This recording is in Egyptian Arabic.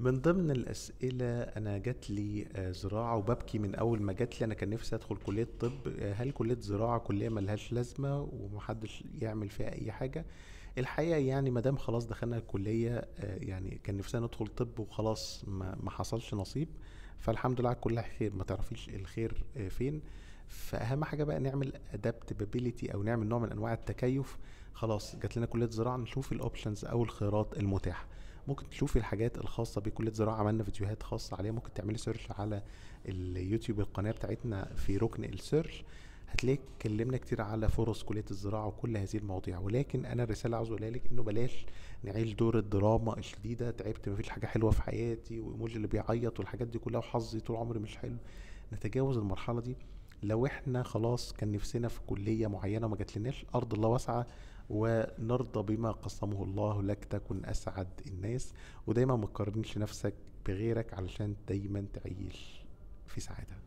من ضمن الأسئلة أنا جات لي آه، زراعة وببكي من أول ما جات لي أنا كان نفسي أدخل كلية طب آه، هل كلية زراعة كلية ملهاش لازمة ومحدش يعمل فيها أي حاجة الحقيقة يعني مادام خلاص دخلنا الكلية آه، يعني كان نفسنا ندخل طب وخلاص ما, ما حصلش نصيب فالحمد لله على كل خير ما تعرفيش الخير آه، فين فأهم حاجة بقى نعمل adaptability أو نعمل نوع من أنواع التكيف خلاص جات لنا كلية زراعة نشوف الأوبشنز أو الخيارات المتاحة ممكن تشوفي الحاجات الخاصة بكلية زراعة عملنا فيديوهات خاصة عليها ممكن تعملي سيرش على اليوتيوب القناة بتاعتنا في ركن السيرش هتلاقي اتكلمنا كتير على فرص كلية الزراعة وكل هذه المواضيع ولكن أنا الرسالة عاوز أقولها لك إنه بلاش نعيش دور الدراما الشديدة تعبت مفيش حاجة حلوة في حياتي وإيموجي اللي بيعيط والحاجات دي كلها وحظي طول عمري مش حلو نتجاوز المرحلة دي لو احنا خلاص كان نفسنا في كلية معينة وما جاتلناش أرض الله واسعة ونرضى بما قسمه الله لك تكن أسعد الناس ودايما ما تقارنش نفسك بغيرك علشان دايما تعيش في سعادة